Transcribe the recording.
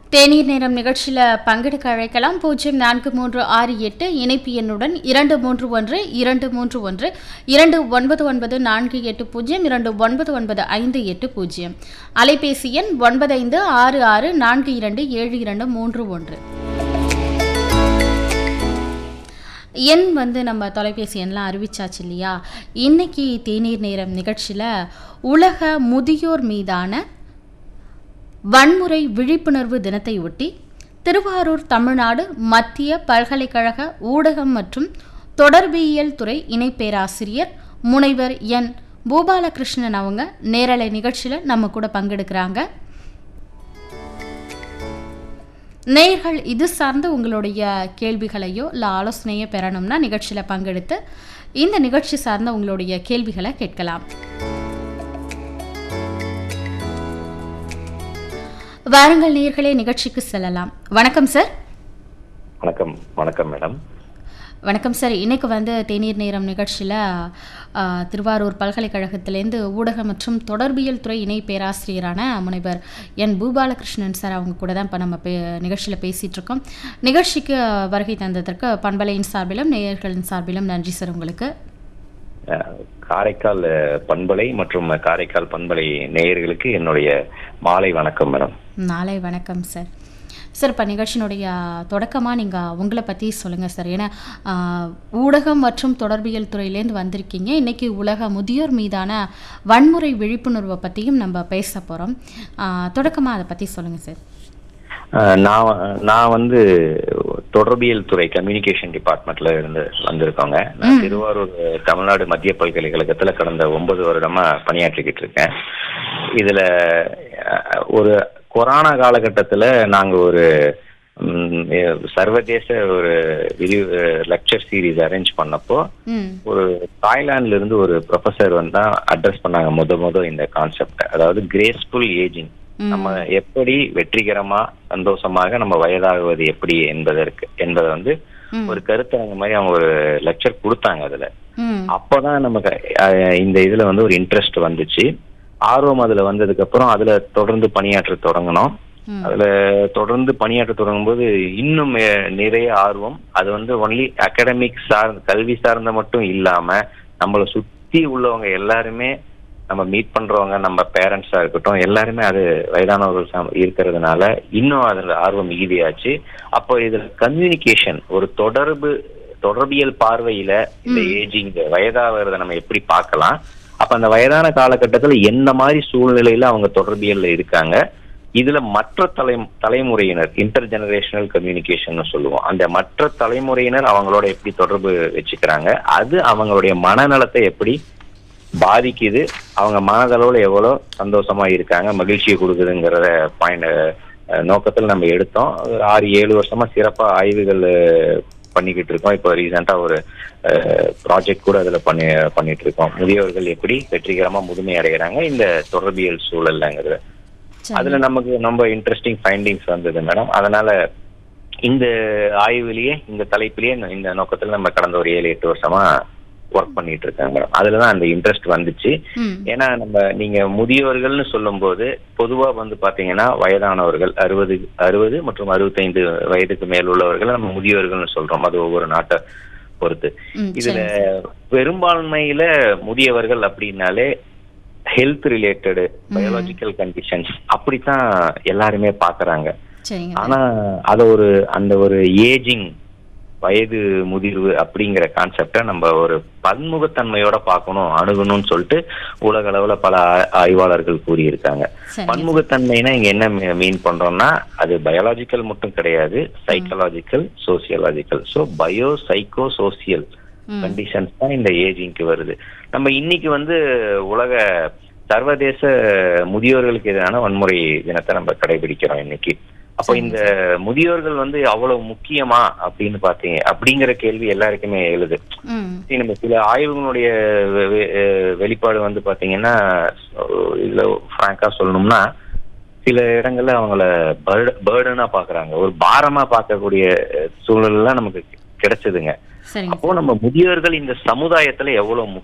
தேநீர் நேரம் நிகழ்ச்சியில் பங்கெடுக்க அழைக்கலாம் பூஜ்ஜியம் நான்கு மூன்று ஆறு எட்டு இணைப்பு எண்ணுடன் இரண்டு மூன்று ஒன்று இரண்டு மூன்று ஒன்று இரண்டு ஒன்பது ஒன்பது நான்கு எட்டு பூஜ்ஜியம் இரண்டு ஒன்பது ஒன்பது ஐந்து எட்டு பூஜ்ஜியம் அலைபேசி எண் ஒன்பது ஐந்து ஆறு ஆறு நான்கு இரண்டு ஏழு இரண்டு மூன்று ஒன்று எண் வந்து நம்ம தொலைபேசி எண்ணெலாம் அறிவிச்சாச்சு இல்லையா இன்னைக்கு தேநீர் நேரம் நிகழ்ச்சியில் உலக முதியோர் மீதான வன்முறை விழிப்புணர்வு தினத்தை ஒட்டி திருவாரூர் தமிழ்நாடு மத்திய பல்கலைக்கழக ஊடகம் மற்றும் தொடர்பியல் துறை இணை பேராசிரியர் முனைவர் என் பூபாலகிருஷ்ணன் அவங்க நேரலை நிகழ்ச்சியில் நம்ம கூட பங்கெடுக்கிறாங்க நேயர்கள் இது சார்ந்த உங்களுடைய கேள்விகளையோ இல்லை ஆலோசனையோ பெறணும்னா நிகழ்ச்சியில் பங்கெடுத்து இந்த நிகழ்ச்சி சார்ந்த உங்களுடைய கேள்விகளை கேட்கலாம் வாருங்கள் நேயர்களே நிகழ்ச்சிக்கு செல்லலாம் வணக்கம் சார் வணக்கம் வணக்கம் மேடம் வணக்கம் சார் இன்னைக்கு வந்து தேநீர் நேரம் நிகழ்ச்சியில் ஆ, திருவாரூர் பல்கலைக்கழகத்திலேருந்து ஊடக மற்றும் தொடர்பியல் துறை இணை பேராசிரியரான முனைவர் என் பூபாலகிருஷ்ணன் சார் அவங்க கூட தான் இப்போ நம்ம பே நிகழ்ச்சியில் பேசிகிட்டு இருக்கோம் நிகழ்ச்சிக்கு வருகை தந்ததற்கு பண்பலையின் சார்பிலும் நேயர்களின் சார்பிலும் நன்றி சார் உங்களுக்கு அஹ், காரைக்கால் அஹ், பண்பலை மற்றும் காரைக்கால் பண்பலை நேயர்களுக்கு என்னுடைய மாலை வணக்கம் மேடம் நாளை வணக்கம் சார் சார் இப்போ நிகழ்ச்சியினுடைய தொடக்கமாக நீங்கள் உங்களை பற்றி சொல்லுங்கள் சார் ஏன்னா ஆ, ஊடகம் மற்றும் தொடர்பியல் துறையிலேருந்து வந்திருக்கீங்க இன்றைக்கி உலக முதியோர் மீதான வன்முறை விழிப்புணர்வை பற்றியும் நம்ம பேச போகிறோம் தொடக்கமாக அதை பற்றி சொல்லுங்கள் சார் அஹ், நான் நான் வந்து தொடர்பியல் துறை கம்யூனிகேஷன் டிபார்ட்மெண்ட்ல இருந்து வந்திருக்கோங்க நான் திருவாரூர் அஹ், தமிழ்நாடு மத்திய பல்கலைக்கழகத்துல கடந்த ஒன்பது வருடமா பணியாற்றிக்கிட்டு இருக்கேன் இதுல அஹ், ஒரு கொரோனா காலகட்டத்துல நாங்க ஒரு ம், அஹ், சர்வதேச ஒரு விரிவு லெக்சர் சீரீஸ் அரேஞ்ச் பண்ணப்போ ம் ஒரு தாய்லாந்துல இருந்து ஒரு ப்ரொஃபசர் வந்து அட்ரஸ் பண்ணாங்க முத முத இந்த கான்செப்ட் அதாவது கிரேஸ்ஃபுல் ஏஜிங் ம். நம்ம எப்படி வெற்றிகரமா சந்தோஷமாக நம்ம வயதாகுவது எப்படி என்பதற்கு என்பதை வந்து ம். ஒரு கருத்தை அந்த மாதிரி அவங்க ஒரு லெக்சர் கொடுத்தாங்க அதுல ம் அப்பதான் நமக்கு அஹ், இந்த இதுல வந்து ஒரு இன்ட்ரெஸ்ட் வந்துச்சு ஆர்வம் அதுல வந்ததுக்கு அப்புறம் அதுல தொடர்ந்து பணியாற்ற தொடங்கணும் ம். அதுல தொடர்ந்து பணியாற்ற தொடங்கும் போது இன்னும் மே- நிறைய ஆர்வம் அது வந்து ஒன்லி அகாடமிக் சார்ந்த கல்வி சார்ந்த மட்டும் இல்லாம நம்மளை சுத்தி உள்ளவங்க எல்லாருமே நம்ம மீட் பண்றவங்க நம்ம பேரண்ட்ஸா இருக்கட்டும் எல்லாருமே அது வயதானவர்கள் சாம்- இருக்கிறதுனால இன்னும் அதுல ஆர்வம் மிகுதியாச்சு அப்போ இதுல கம்யூனிகேஷன் ஒரு தொடர்பு தொடர்பியல் பார்வையில இந்த ஏஜிங் வயதாகிறத நம்ம எப்படி பார்க்கலாம் அப்ப அந்த வயதான காலகட்டத்துல என்ன மாதிரி சூழ்நிலையில அவங்க தொடர்பியல்ல இருக்காங்க இதுல மற்ற தலை தலைமுறையினர் இன்டர் ஜெனரேஷனல் கம்யூனிகேஷன் சொல்லுவோம் அந்த மற்ற தலைமுறையினர் அவங்களோட எப்படி தொடர்பு வச்சுக்கிறாங்க அது அவங்களுடைய மனநலத்தை எப்படி பாதிக்குது அவங்க மனதளவுல எவ்வளவு சந்தோஷமா இருக்காங்க மகிழ்ச்சியை கொடுக்குதுங்கிறத பாயிண்ட் நோக்கத்தில் நம்ம எடுத்தோம் ஒரு ஆறு ஏழு வருஷமா சிறப்பா ஆய்வுகள் அஹ், பண்ணிக்கிட்டு இருக்கோம் இப்போ ரீசெண்டா ஒரு ப்ராஜெக்ட் கூட அதுல பண்ணி பண்ணிட்டு இருக்கோம் முதியோர்கள் எப்படி வெற்றிகரமா முதுமை அடைகிறாங்க இந்த தொடர்பியல் சூழல்லங்கிறது சரி. அதுல நமக்கு ரொம்ப இன்ட்ரெஸ்டிங் ஃபைண்டிங்ஸ் வந்தது மேடம் அதனால இந்த ஆய்வுலயே இந்த தலைப்பிலேயே இந்த நோக்கத்துல நம்ம கடந்த ஒரு ஏழு எட்டு வருஷமா ஒர்க் பண்ணிட்டு இருக்காங்க மேடம் அதுலதான் அந்த இன்ட்ரெஸ்ட் வந்துச்சு ம் ஏன்னா நம்ம நீங்க முதியோர்கள்னு சொல்லும்போது பொதுவா வந்து பாத்தீங்கன்னா வயதானவர்கள் அறுபது அறுபது மற்றும் அறுபத்தைந்து வயதுக்கு மேல் உள்ளவர்களை நம்ம முதியோர்கள்னு சொல்றோம் அது ஒவ்வொரு நாட்டை பொறுத்து ம் இதுல சரி பெரும்பான்மையில முதியவர்கள் அப்படின்னாலே ஹெல்த் ரிலேட்டடு பயாலஜிக்கல் கண்டிஷன்ஸ் அப்படித்தான் எல்லாருமே பாக்குறாங்க சரிங்க ஆனா அத ஒரு அந்த ஒரு ஏஜிங் வயது முதிர்வு அப்படிங்கிற கான்செப்டை நம்ம ஒரு பன்முகத்தன்மையோட பார்க்கணும் அணுகணும்னு சொல்லிட்டு உலக அளவுல பல ஆ- ஆய்வாளர்கள் கூறியிருக்காங்க சரி பன்முகத்தன்மைனா இங்க என்ன மீன் பண்றோம்னா அது பயாலஜிக்கல் மட்டும் கிடையாது psychological sociological so bio psycho social ம். கண்டிஷன்ஸ் தான் இந்த ஏஜிங்க்கு வருது நம்ம இன்னைக்கு வந்து உலக சர்வதேச முதியோர்களுக்கு எதிரான வன்முறை தினத்தை நம்ம கடைபிடிக்கிறோம் இன்னைக்கு அப்போ இந்த முதியோர்கள் வந்து அவ்வளவு முக்கியமா அப்படின்னு பாத்தீங்க அப்படிங்கிற கேள்வி எல்லாருக்குமே எழுது ம் சரி, நம்ம சில ஆய்வுகளுடைய வெ- வெ- அஹ் வெளிப்பாடு வந்து பாத்தீங்கன்னா அஹ் இதுல பிராங்கா சொல்லணும்னா சில இடங்கள்ல அவங்கள பேர்டனா பாக்குறாங்க ஒரு பாரமா பார்க்கக்கூடிய அஹ், சூழல்லாம் நமக்கு கிடைச்சதுங்க சரிங்க அப்போ நம்ம முதியோர்கள் இந்த சமுதாயத்துல எவ்வளவு